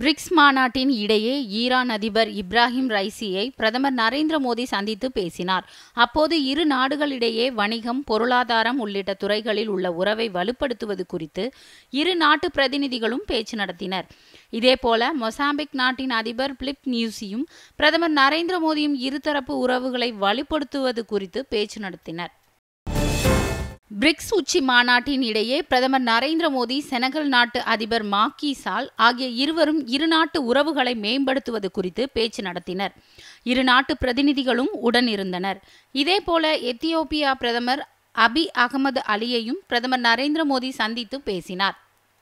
BRICS மாநாட்டின் இடையே Iran அதிபர் இப்ராஹிம் ரைசியை பிரதமர் நரேந்திர மோடி சந்தித்து பேசினார் அப்போது இரு நாடுகளிடையே வணிகம் பொருளாதாரம் உள்ளிட்ட துறைகளில் உள்ள உறவை வலுப்படுத்துவது குறித்து இரு நாட்டு பிரதிநிதிகளும் பேச்சு நடத்தினர் இதேபோல மொசாம்பிக் நாட்டின் அதிபர் பிலிப் நியூசியும் பிரதமர் நரேந்திர மோடியும் இருதரப்பு உறவுகளை வலுப்படுத்துவது குறித்து பேச்சு நடத்தினர் பிரிக்ஸ் உச்சி மாநாட்டின் இடையே பிரதமர் நரேந்திர மோடி செனகல் நாட்டு அதிபர் மாக்கி சால் ஆகிய இருவரும் இருநாட்டு உறவுகளை மேம்படுத்துவது குறித்து பேச்சு நடத்தினர் இரு நாட்டு பிரதிநிதிகளும் உடன் இருந்தனர் இதேபோல எத்தியோப்பியா பிரதமர் அபி அகமது அலியையும் பிரதமர் நரேந்திர மோடி சந்தித்து பேசினார்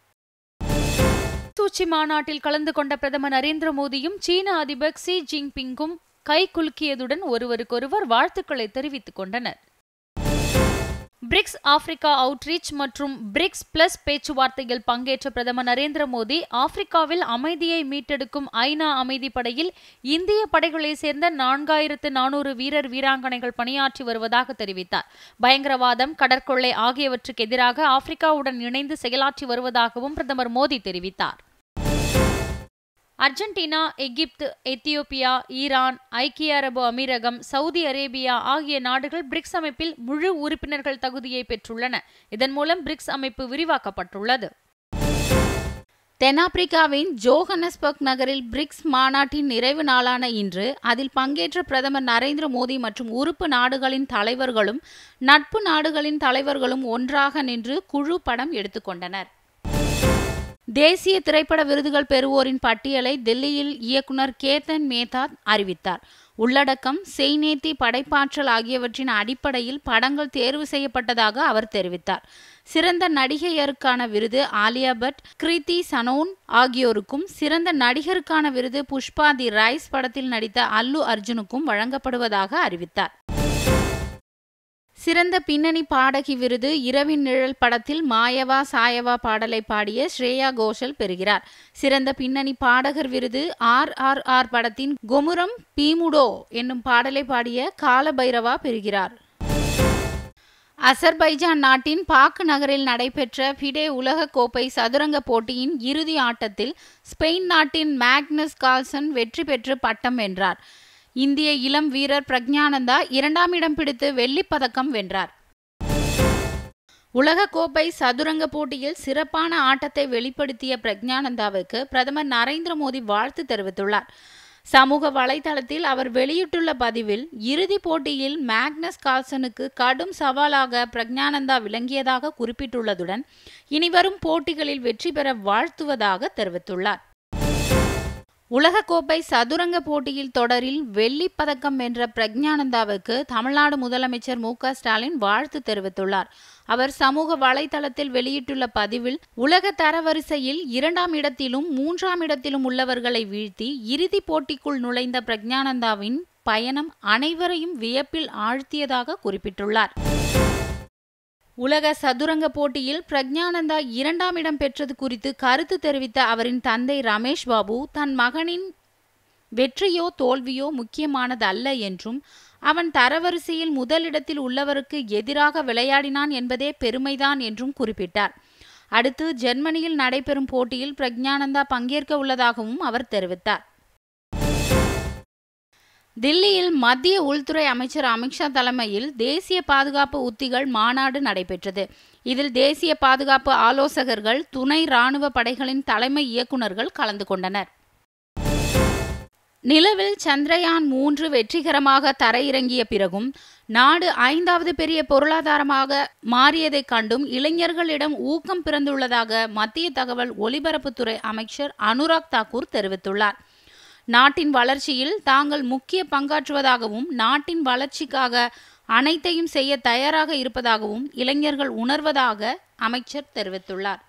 உச்சி மாநாட்டில் கலந்து கொண்ட பிரதமர் நரேந்திர மோடியும் சீன அதிபர் ஷி ஜின்பிங்கும் கை குலுக்கியதுடன் ஒருவருக்கொருவர் வாழ்த்துக்களை தெரிவித்துக் கொண்டனர் பிரிக்ஸ் ஆப்பிரிக்கா அவுட்ரீச் மற்றும் பிரிக்ஸ் பிளஸ் பேச்சுவார்த்தையில் பங்கேற்ற பிரதமர் நரேந்திர மோடி ஆப்பிரிக்காவில் அமைதியை மீட்டெடுக்கும் ஐநா அமைதி படையில் இந்திய படைகளைச் சேர்ந்த நான்காயிரத்து நானூறு வீரர் வீராங்கனைகள் பணியாற்றி வருவதாக தெரிவித்தார் பயங்கரவாதம் கடற்கொள்ளை ஆகியவற்றுக்கு எதிராக ஆப்பிரிக்காவுடன் இணைந்து செயலாற்றி வருவதாகவும் பிரதமர் மோடி தெரிவித்தார் அர்ஜென்டினா எகிப்து எத்தியோப்பியா ஈரான் ஐக்கிய அரபு அமீரகம் சவுதி அரேபியா ஆகிய நாடுகள் பிரிக்ஸ் அமைப்பில் முழு உறுப்பினர்கள் தகுதியை பெற்றுள்ளன இதன் மூலம் பிரிக்ஸ் அமைப்பு விரிவாக்கப்பட்டுள்ளது தென்னாப்பிரிக்காவின் ஜோஹன்னஸ்பர்க் நகரில் பிரிக்ஸ் மாநாட்டின் நிறைவு நாளான இன்று அதில் பங்கேற்ற பிரதமர் நரேந்திர மோடி மற்றும் உறுப்பு நாடுகளின் தலைவர்களும் நட்பு நாடுகளின் தலைவர்களும் ஒன்றாக நின்று குழு படம் எடுத்துக்கொண்டனர் தேசிய திரைப்பட விருதுகள் பெறுவோரின் பட்டியலை டெல்லியில் இயக்குனர் கேத்தன் மேத்தா அறிவித்தார் உள்ளடக்கம் செய்நேத்தி படைப்பாற்றல் ஆகியவற்றின் அடிப்படையில் படங்கள் தேர்வு செய்யப்பட்டதாக அவர் தெரிவித்தார் சிறந்த நடிகையருக்கான விருது ஆலியா பட் கிருதி சனோன் ஆகியோருக்கும் சிறந்த நடிகருக்கான விருது புஷ்பா தி ரைஸ் படத்தில் நடித்த அல்லு அர்ஜுனுக்கும் வழங்கப்படுவதாக அறிவித்தார் சிறந்த பின்னணி பாடகி விருது இரவின் நிழல் படத்தில் மாயவா சாயவா பாடலை பாடிய ஸ்ரேயா கோஷல் பெறுகிறார் சிறந்த பின்னணி பாடகர் விருது ஆர் ஆர் ஆர் படத்தின் கொமுரம் பீமுடோ என்னும் பாடலை பாடிய காலபைரவா பெறுகிறார் அசர்பைஜான் நாட்டின் பாக்கு நகரில் நடைபெற்ற ஃபிடே உலக கோப்பை சதுரங்க போட்டியின் இறுதி ஆட்டத்தில் ஸ்பெயின் நாட்டின் மேக்னஸ் கால்சன் வெற்றி பெற்று பட்டம் வென்றார் இந்திய இளம் வீரர் பிரக்ஞானந்தா இரண்டாம் இடம் பிடித்து வெள்ளிப் பதக்கம் வென்றார் உலக கோப்பை சதுரங்க போட்டியில் சிறப்பான ஆட்டத்தை வெளிப்படுத்திய பிரக்ஞானந்தாவுக்கு பிரதமர் நரேந்திர மோடி வாழ்த்து தெரிவித்துள்ளார் சமூக வலைதளத்தில் அவர் வெளியிட்டுள்ள பதிவில் இறுதிப் போட்டியில் மேக்னஸ் கால்சனுக்கு கடும் சவாலாக பிரக்ஞானந்தா விளங்கியதாக குறிப்பிட்டுள்ளதுடன் இனிவரும் போட்டிகளில் வெற்றி பெற வாழ்த்துவதாக தெரிவித்துள்ளார் உலகக்கோப்பை சதுரங்க போட்டியில் தொடரில் வெள்ளிப் பதக்கம் வென்ற பிரக்ஞானந்தாவுக்கு தமிழ்நாடு முதலமைச்சர் மு ஸ்டாலின் வாழ்த்து தெரிவித்துள்ளார் அவர் சமூக வலைதளத்தில் வெளியிட்டுள்ள பதிவில் உலக தரவரிசையில் இரண்டாம் இடத்திலும் மூன்றாம் இடத்திலும் உள்ளவர்களை வீழ்த்தி இறுதிப் போட்டிக்குள் நுழைந்த பிரக்ஞானந்தாவின் பயணம் அனைவரையும் வியப்பில் ஆழ்த்தியதாக குறிப்பிட்டுள்ளார் உலக சதுரங்க போட்டியில் பிரக்ஞானந்தா இரண்டாம் இடம் பெற்றது குறித்து கருத்து தெரிவித்த அவரின் தந்தை ரமேஷ் பாபு தன் மகனின் வெற்றியோ தோல்வியோ முக்கியமானது அல்ல என்றும் அவன் தரவரிசையில் முதலிடத்தில் உள்ளவருக்கு எதிராக விளையாடினான் என்பதே பெருமைதான் என்றும் குறிப்பிட்டார் அடுத்து ஜெர்மனியில் நடைபெறும் போட்டியில் பிரக்ஞானந்தா பங்கேற்க உள்ளதாகவும் அவர் தெரிவித்தார் தில்லியில் மத்திய உள்துறை அமைச்சர் அமித்ஷா தலைமையில் தேசிய பாதுகாப்பு உத்திகள் மாநாடு நடைபெற்றது இதில் தேசிய பாதுகாப்பு ஆலோசகர்கள் துணை ராணுவ படைகளின் தலைமை இயக்குநர்கள் கலந்து கொண்டனர் நிலவில் சந்திரயான் மூன்று வெற்றிகரமாக தரையிறங்கிய பிறகும் நாடு ஐந்தாவது பெரிய பொருளாதாரமாக மாறியதைக் கண்டும் இளைஞர்களிடம் ஊக்கம் பிறந்துள்ளதாக மத்திய தகவல் ஒலிபரப்புத்துறை அமைச்சர் அனுராக் தாக்கூர் தெரிவித்துள்ளார் நாட்டின் வளர்ச்சியில் தாங்கள் முக்கிய பங்காற்றுவதாகவும் நாட்டின் வளர்ச்சிக்காக அனைத்தையும் செய்ய தயாராக இருப்பதாகவும் இளைஞர்கள் உணர்வதாக அமைச்சர் தெரிவித்துள்ளார்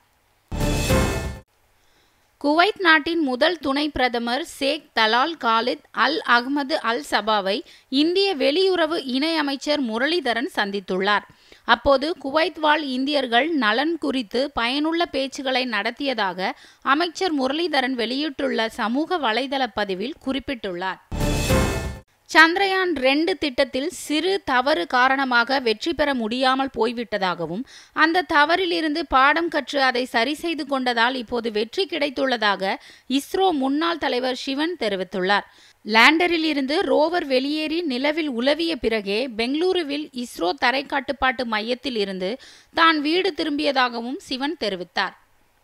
குவைத் நாட்டின் முதல் துணை பிரதமர் Sheikh Talal Khalid Al Ahmad Al சபாவை இந்திய வெளியுறவு இணையமைச்சர் முரளிதரன் சந்தித்துள்ளார் அப்போது குவைத் வாழ் இந்தியர்கள் நலன் குறித்து பயனுள்ள பேச்சுகளை நடத்தியதாக அமைச்சர் முரளிதரன் வெளியிட்டுள்ள சமூக வலைதள பதிவில் குறிப்பிட்டுள்ளார் சந்திரயான் ரெண்டு திட்டத்தில் சிறு தவறு காரணமாக வெற்றி பெற முடியாமல் போய்விட்டதாகவும் அந்த தவறிலிருந்து பாடம் கற்று அதை சரி செய்து கொண்டதால் இப்போது வெற்றி கிடைத்துள்ளதாக இஸ்ரோ முன்னாள் தலைவர் சிவன் தெரிவித்துள்ளார் லேண்டரில் இருந்து ரோவர் வெளியேறி நிலவில் உலவிய பிறகே பெங்களூருவில் இஸ்ரோ தரை கட்டுப்பாட்டு மையத்தில் இருந்து தான் வீடு திரும்பியதாகவும் சிவன் தெரிவித்தார்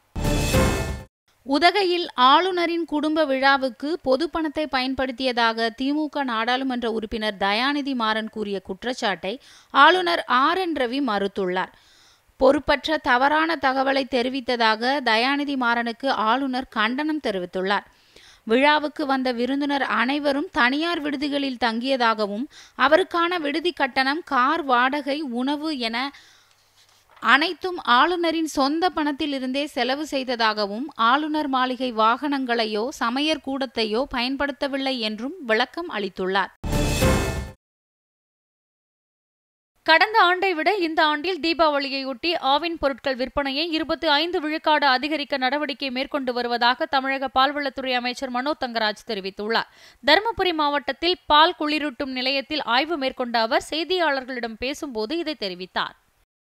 உதகையில் ஆளுநரின் குடும்ப விழாவுக்கு பொது பணத்தை பயன்படுத்தியதாக திமுக நாடாளுமன்ற உறுப்பினர் தயாநிதி மாறன் கூறிய குற்றச்சாட்டை ஆளுநர் ஆர் என் ரவி மறுத்துள்ளார் பொறுப்பற்ற தவறான தகவலை தெரிவித்ததாக தயாநிதி மாறனுக்கு ஆளுநர் கண்டனம் தெரிவித்துள்ளார் விழாவுக்கு வந்த விருந்தினர் அனைவரும் தனியார் விடுதிகளில் தங்கியதாகவும் அவருக்கான விடுதி கட்டணம் கார் வாடகை உணவு என அனைத்தும் ஆளுநரின் சொந்த பணத்திலிருந்தே செலவு செய்ததாகவும் ஆளுநர் மாளிகை வாகனங்களையோ சமையற் கூடத்தையோ பயன்படுத்தவில்லை என்றும் விளக்கம் அளித்துள்ளார் கடந்த ஆண்டை விட இந்த ஆண்டில் தீபாவளியையொட்டி ஆவின் பொருட்கள் விற்பனையை இருபத்தி ஐந்து விழுக்காடு அதிகரிக்க நடவடிக்கை மேற்கொண்டு வருவதாக தமிழக பால்வளத்துறை அமைச்சர் மனோ தங்கராஜ் தெரிவித்துள்ளார் தருமபுரி மாவட்டத்தில் பால் குளிரூட்டும் நிலையத்தில் ஆய்வு மேற்கொண்ட அவர் செய்தியாளர்களிடம் பேசும்போது இதை தெரிவித்தார்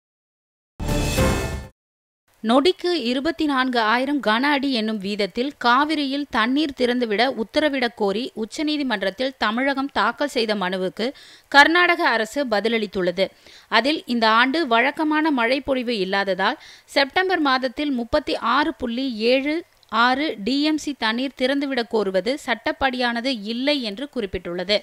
நொடிக்கு இருபத்தி நான்கு ஆயிரம் கன அடி என்னும் வீதத்தில் காவிரியில் தண்ணீர் திறந்துவிட உத்தரவிடக் கோரி உச்சநீதிமன்றத்தில் தமிழகம் தாக்கல் செய்த மனுவுக்கு கர்நாடக அரசு பதிலளித்துள்ளது அதில் இந்த ஆண்டு வழக்கமான மழை பொழிவு இல்லாததால் செப்டம்பர் மாதத்தில் முப்பத்தி ஆறு புள்ளி ஏழு ஆறு டிஎம்சி தண்ணீர் திறந்துவிடக் கோருவது சட்டப்படியானது இல்லை என்று குறிப்பிட்டுள்ளது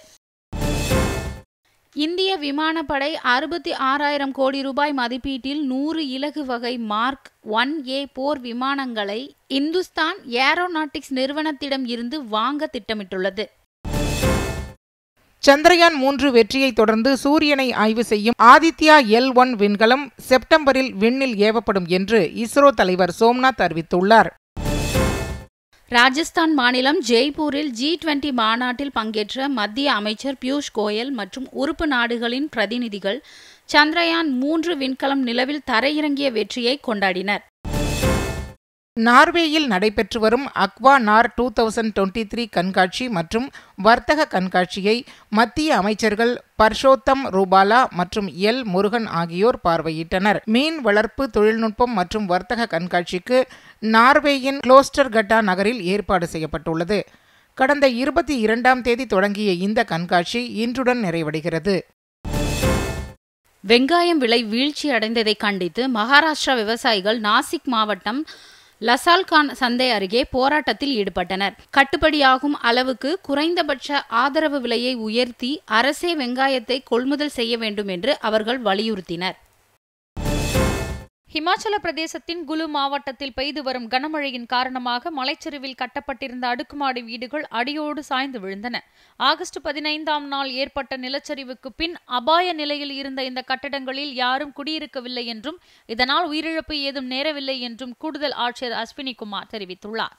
இந்திய விமானப்படை அறுபத்தி ஆறாயிரம் கோடி ரூபாய் மதிப்பீட்டில் நூறு இலகு வகை மார்க் ஒன் ஏ போர் விமானங்களை இந்துஸ்தான் ஏரோநாட்டிக்ஸ் நிறுவனத்திடம் இருந்து வாங்க திட்டமிட்டுள்ளது சந்திரயான் மூன்று வெற்றியை தொடர்ந்து சூரியனை ஆய்வு செய்யும் ஆதித்யா எல் ஒன் விண்கலம் செப்டம்பரில் விண்ணில் ஏவப்படும் என்று இஸ்ரோ தலைவர் சோம்நாத் அறிவித்துள்ளார் ராஜஸ்தான் மாநிலம் ஜெய்ப்பூரில் ஜி டுவெண்டி மாநாட்டில் பங்கேற்ற மத்திய அமைச்சர் பியூஷ் கோயல் மற்றும் உறுப்பு நாடுகளின் பிரதிநிதிகள் சந்திரயான் மூன்று விண்கலம் நிலவில் தரையிறங்கிய வெற்றியை கொண்டாடினர் நார்வேயில் நடைபெற்று வரும் அக்வா நார் டூ தௌசண்ட் டுவெண்ட்டி த்ரீ கண்காட்சி மற்றும் வர்த்தக கண்காட்சியை மத்திய அமைச்சர்கள் பர்ஷோத்தம் ரூபாலா மற்றும் எல் முருகன் ஆகியோர் பார்வையிட்டனர் மீன் வளர்ப்பு தொழில்நுட்பம் மற்றும் வர்த்தக கண்காட்சிக்கு நார்வேயின் குளோஸ்டர்கட்டா நகரில் ஏற்பாடு செய்யப்பட்டுள்ளது கடந்த இருபத்தி இரண்டாம் தேதி தொடங்கிய இந்த கண்காட்சி இன்றுடன் நிறைவடைகிறது வெங்காயம் விலை வீழ்ச்சி அடைந்ததை கண்டித்து மகாராஷ்டிரா விவசாயிகள் நாசிக் மாவட்டம் லசால்கான் சந்தை அருகே போராட்டத்தில் ஈடுபட்டனர் கட்டுப்படியாகும் அளவுக்கு குறைந்தபட்ச ஆதரவு விலையை உயர்த்தி அரசே வெங்காயத்தை கொள்முதல் செய்ய வேண்டும் என்று அவர்கள் வலியுறுத்தினர் ஹிமாச்சல பிரதேசத்தின் குலு மாவட்டத்தில் பெய்து வரும் கனமழையின் காரணமாக மலைச்சரிவில் கட்டப்பட்டிருந்த அடுக்குமாடி வீடுகள் அடியோடு சாய்ந்து விழுந்தன ஆகஸ்ட் பதினைந்தாம் நாள் ஏற்பட்ட நிலச்சரிவுக்கு பின் அபாய நிலையில் இருந்த இந்த கட்டடங்களில் யாரும் குடியிருக்கவில்லை என்றும் இதனால் உயிரிழப்பு ஏதும் நேரவில்லை என்றும் கூடுதல் ஆட்சியர் அஸ்வினி குமார் தெரிவித்துள்ளார்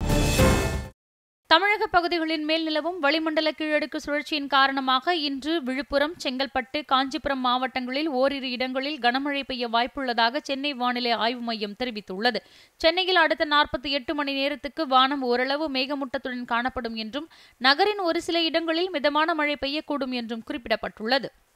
தமிழக பகுதிகளின் மேல் நிலவும் வளிமண்டல கீழடுக்கு சுழற்சியின் காரணமாக இன்று விழுப்புரம் செங்கல்பட்டு காஞ்சிபுரம் மாவட்டங்களில் ஓரிரு இடங்களில் கனமழை பெய்ய வாய்ப்புள்ளதாக சென்னை வானிலை ஆய்வு மையம் தெரிவித்துள்ளது சென்னையில் அடுத்த நாற்பத்தி எட்டு மணி நேரத்துக்கு வானம் ஓரளவு மேகமூட்டத்துடன் காணப்படும் என்றும் நகரின் ஒரு சில இடங்களில் மிதமான மழை பெய்யக்கூடும் என்றும் குறிப்பிடப்பட்டுள்ளது